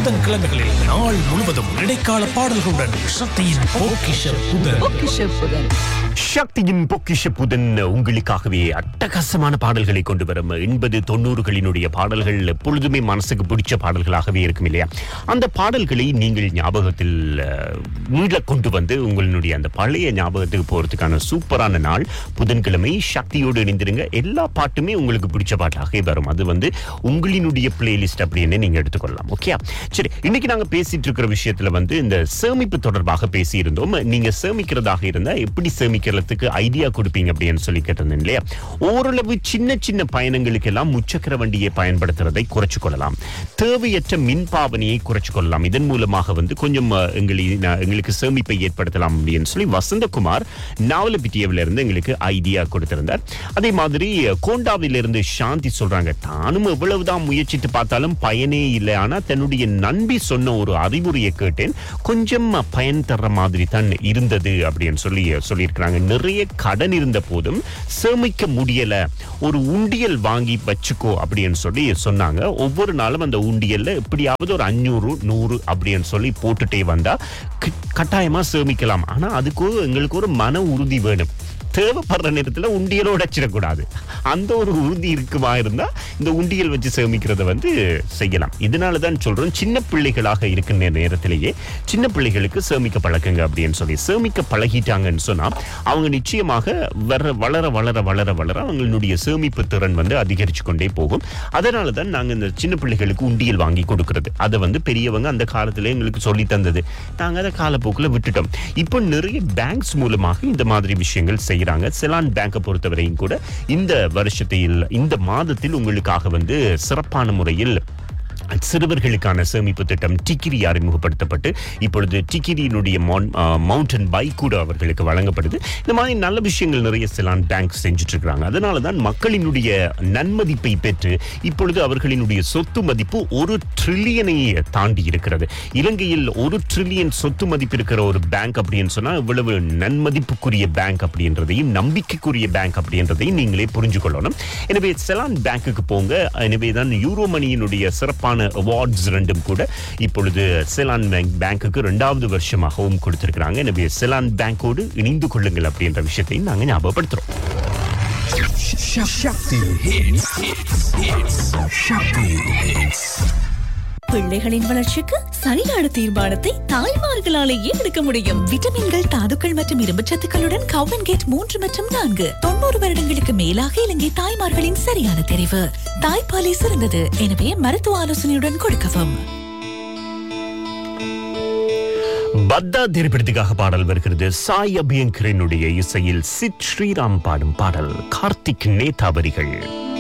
புதன்கிழமைகளில் நாள் முழுவதும் இடைக்கால பாடல்களுடன் சக்தியின் பொக்கிஷ புதன் சக்தியின் பொக்கிஷ புதன் உங்களுக்காகவே அட்டகாசமான பாடல்களை கொண்டு வரும் எண்பது தொண்ணூறுகளினுடைய பாடல்கள் எப்பொழுதுமே மனசுக்கு பிடிச்ச பாடல்களாகவே இருக்கும் இல்லையா அந்த பாடல்களை நீங்கள் ஞாபகத்தில் அஹ், மீள கொண்டு வந்து உங்களுடைய அந்த பழைய ஞாபகத்துக்கு போறதுக்கான சூப்பரான நாள் புதன்கிழமை சக்தியோடு இணைந்திருங்க எல்லா பாட்டுமே உங்களுக்கு பிடிச்ச பாட்டாகவே வரும் அது வந்து உங்களினுடைய பிளேலிஸ்ட் அப்படின்னு நீங்க எடுத்துக்கொள்ளலாம் ஓகே சரி இன்னைக்கு நாங்க பேசிட்டு இருக்கிற விஷயத்துல வந்து இந்த சேமிப்பு தொடர்பாக பேசி இருந்தோம் நீங்க சேமிக்கிறதாக இருந்தா எப்படி சேமிக்கிறதுக்கு ஐடியா கொடுப்பீங்க அப்படின்னு சொல்லி கேட்டிருந்தேன் இல்லையா ஓரளவு சின்ன சின்ன பயணங்களுக்கு எல்லாம் முச்சக்கர வண்டியை பயன்படுத்துறதை குறைச்சு கொள்ளலாம் தேவையற்ற மின் பாவனையை குறைச்சு கொள்ளலாம் இதன் மூலமாக வந்து கொஞ்சம் அஹ், எங்களி ந- எங்களுக்கு சேமிப்பை ஏற்படுத்தலாம் அப்படின்னு சொல்லி வசந்தகுமார் நாவலப்பிட்டியவில இருந்து எங்களுக்கு ஐடியா கொடுத்திருந்தார் அதே மாதிரி அஹ், கோண்டாவிலிருந்து சாந்தி சொல்றாங்க தானும் எவ்வளவுதான் முயற்சித்து பார்த்தாலும் பயனே இல்லை ஆனா தன்னுடைய நண்பி சொன்ன ஒரு அறிவுரையை கேட்டேன் கொஞ்சம் பயன் தர்ற மாதிரி தான் இருந்தது அப்படின்னு சொல்லி சொல்லியிருக்கிறாங்க நிறைய கடன் இருந்த போதும் சேமிக்க முடியல ஒரு உண்டியல் வாங்கி வச்சுக்கோ அப்படின்னு சொல்லி சொன்னாங்க ஒவ்வொரு நாளும் அந்த உண்டியல்ல எப்படியாவது ஒரு அஞ்சூறு நூறு அப்படின்னு சொல்லி போட்டுட்டே வந்தா க- கட்டாயமா சேமிக்கலாம் ஆனா அதுக்கு எங்களுக்கு ஒரு மன உறுதி வேணும் தேவைப்படுற நேரத்துல உண்டியலோட வச்சிடக்கூடாது அந்த ஒரு உறுதி இருக்குமா இருந்தா இந்த உண்டியல் வச்சு சேமிக்கிறத வந்து செய்யலாம் இதனால தான் சொல்றோம் சின்ன பிள்ளைகளாக இருக்கின்ற நேரத்திலேயே சின்ன பிள்ளைகளுக்கு சேமிக்க பழக்குங்க அப்படின்னு சொல்லி சேமிக்க பழகிட்டாங்கன்னு சொன்னா அவங்க நிச்சயமாக வர வளர வளர வளர வளர அவங்களுடைய சேமிப்பு திறன் வந்து அதிகரிச்சு கொண்டே போகும் அதனால தான் நாங்க இந்த சின்ன பிள்ளைகளுக்கு உண்டியல் வாங்கி கொடுக்கிறது அதை வந்து பெரியவங்க அந்த காலத்துல எங்களுக்கு சொல்லி தந்தது நாங்க அதை காலப்போக்கில் விட்டுட்டோம் இப்போ நிறைய பேங்க்ஸ் மூலமாக இந்த மாதிரி விஷயங்கள் செய்யறாங்க செலான் பேங்கை பொறுத்தவரையும் கூட இந்த வருஷத்தில் இந்த மாதத்தில் உங்களுக்காக வந்து சிறப்பான முறையில் சிறுவர்களுக்கான சேமிப்பு திட்டம் டிகிரி அறிமுகப்படுத்தப்பட்டு இப்பொழுது டிகிரியினுடைய மவுண்டன் பைக் கூட அவர்களுக்கு வழங்கப்படுது இந்த மாதிரி நல்ல விஷயங்கள் நிறைய செலான் பேங்க் செஞ்சுட்டு இருக்காங்க அதனால தான் மக்களினுடைய நன்மதிப்பை பெற்று இப்பொழுது அவர்களினுடைய சொத்து மதிப்பு ஒரு ட்ரில்லியனை தாண்டி இருக்கிறது இலங்கையில் ஒரு ட்ரில்லியன் சொத்து மதிப்பு இருக்கிற ஒரு பேங்க் அப்படின்னு சொன்னா இவ்வளவு நன்மதிப்புக்குரிய பேங்க் அப்படின்றதையும் நம்பிக்கைக்குரிய பேங்க் அப்படின்றதையும் நீங்களே புரிஞ்சு கொள்ளணும் எனவே செலான் பேங்க்குக்கு போங்க எனவே தான் யூரோ மணியினுடைய சிறப்பான அவார்ட்ஸ் ரெண்டும் கூட இப்பொழுது செலான் பேங்க் பேங்க்குக்கு ரெண்டாவது வருஷமாகவும் கொடுத்திருக்கிறாங்க எனவே செலான் பேங்கோடு இணைந்து கொள்ளுங்கள் அப்படின்ற விஷயத்தையும் நாங்க ஞாபகப்படுத்துறோம் சக்தி hits, hits, hits. சக்தி hits. பிள்ளைகளின் வளர்ச்சிக்கு சரியான தீர்மானத்தை தாய்மார்களாலேயே எடுக்க முடியும் விட்டமின்கள் தாதுக்கள் மற்றும் இரும்பு சத்துக்களுடன் கவன் கேட் மூன்று மற்றும் நான்கு தொண்ணூறு வருடங்களுக்கு மேலாக இலங்கை தாய்மார்களின் சரியான தெரிவு தாய்ப்பாலே சிறந்தது எனவே மருத்துவ ஆலோசனையுடன் கொடுக்கவும் பத்தா திரைப்படத்துக்காக பாடல் வருகிறது சாய் அபியங்கரனுடைய இசையில் சித் ஸ்ரீராம் பாடும் பாடல் கார்த்திக் நேதாவரிகள்